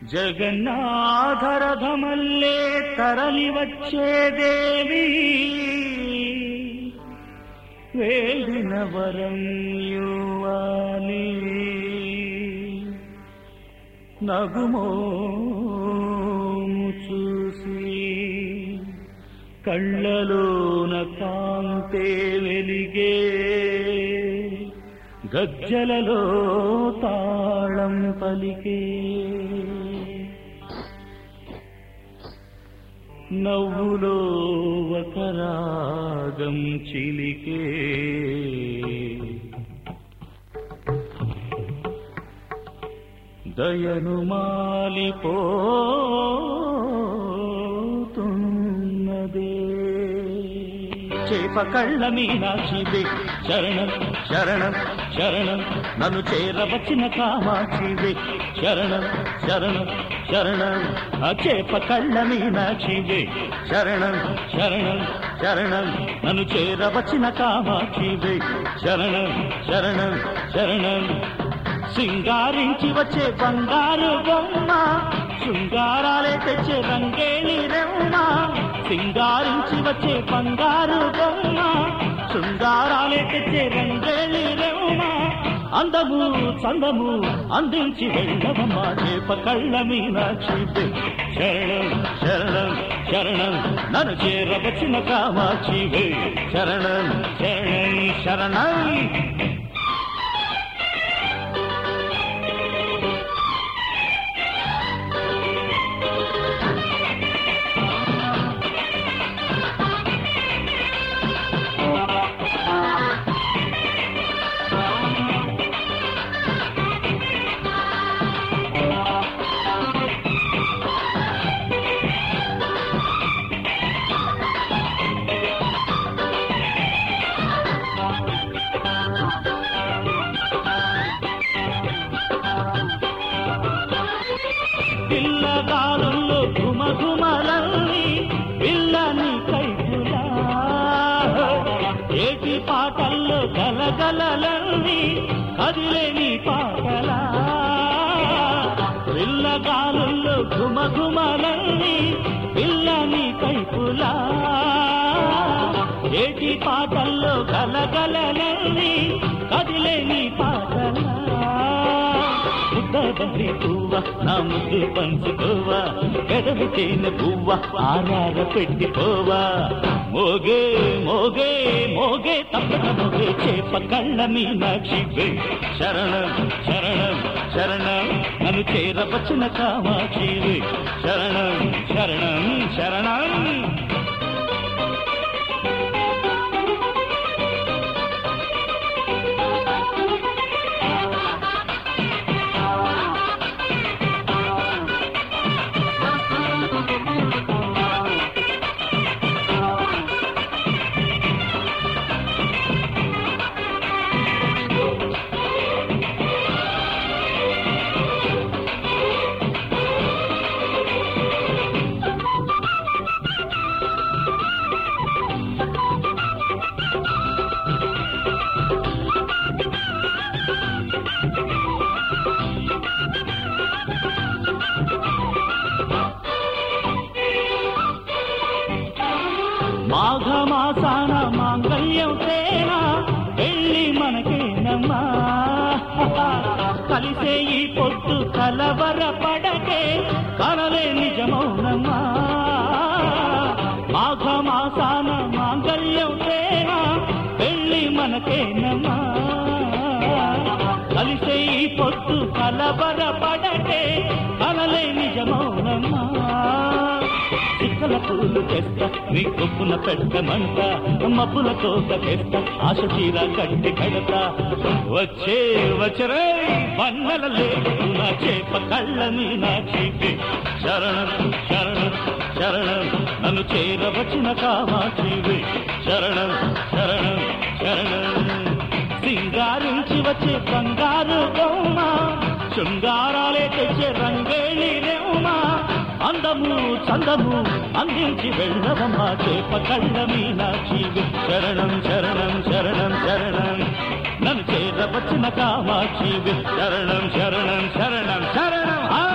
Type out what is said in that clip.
జగన్నాథరథమల్లే తరలి వచ్చే దేవి వేడిన వరం యువాలి నగుమోము చూసి కళ్ళలోన కాంతే వెలిగే గజ్జలలో తాళం పలికే నవ్వులో ఒక రాగం చిలికే దయను మాలిపోతున్నదే చేప కళ్ళ మీనాక్షివే శరణం శరణం శరణం నన్ను చేరవచ్చిన కామాక్షివే శరణం శరణం శరణం ఆ చేప కళ్ళ మీనాక్షివే శరణం శరణం శరణం నన్ను చేరవచ్చిన కామాక్షివే శరణం శరణం శరణం సింగారించి వచ్చే బంగారు బొమ్మ శృంగారాలే తెచ్చే రంగేణి రెమ్మ సింగారించి వచ్చే బంగారు బొమ్మ శృంగారాలే తెచ్చే రంగేణి రెమ్మ అందము చందము అందించి వెళ్ళవమ్మ చేప కళ్ళ మీనాక్షి శరణం శరణం శరణం నన్ను చేరవచ్చిన కామాక్షి శరణం శరణం శరణం పిల్లగారుల్లో ఘుమఘుమలల్లి పిల్లని కైపులా ఏటి పాటల్లో గలగలలల్లి కదిలేని పాటలా పిల్లగారుల్లో ఘుమఘుమలల్లి పిల్లని కైపులా ఏటి పాటల్లో గలగలలల్లి కదిలేని పాటలా ముద్దబంది పువ్వ నా ముద్దు పంచుకోవా గదవి తేనె పువ్వ ఆరార పెట్టిపోవా మోగే మోగే మోగే తప్పక మోగే చేప కళ్ళ మీనాక్షి శరణం శరణం శరణం నన్ను చేరవచ్చిన కామాక్షి శరణం శరణం శరణం మాఘమాసాన మాంగళ్యం తేన పెళ్ళి మనకేనమ్మా కలిసే ఈ పొద్దు కలవర పడకే కలలే నిజమౌనమ్మా మాఘమాసాన మాంగళ్యం తేన పెళ్ళి మనకేనమ్మా కలిసే ఈ పొద్దు కలవర పడకే కలలే నిజమౌనమ్మా చిక్కల పూలు తెస్తా నీ కొప్పున పెట్టమంట మబ్బుల తోక తెస్తా ఆశ తీర కట్టి కడతా వచ్చే వచ్చరే వన్నెల లేదు నా చేప కళ్ళ నా చీపి శరణం శరణం శరణం నన్ను చేరవచ్చిన కామాక్షి శరణం శరణం శరణం సింగారించి వచ్చే బంగారు బొమ్మ శృంగారాలే తెచ్చే రంగేళి రెమ్మ అందము చందము అందించి వెళ్ళవమ్మ చేప కళ్ళ మీనాక్షి శరణం శరణం శరణం శరణం నన్ను చేరవచ్చిన కామాక్షి శరణం శరణం శరణం శరణం ఆ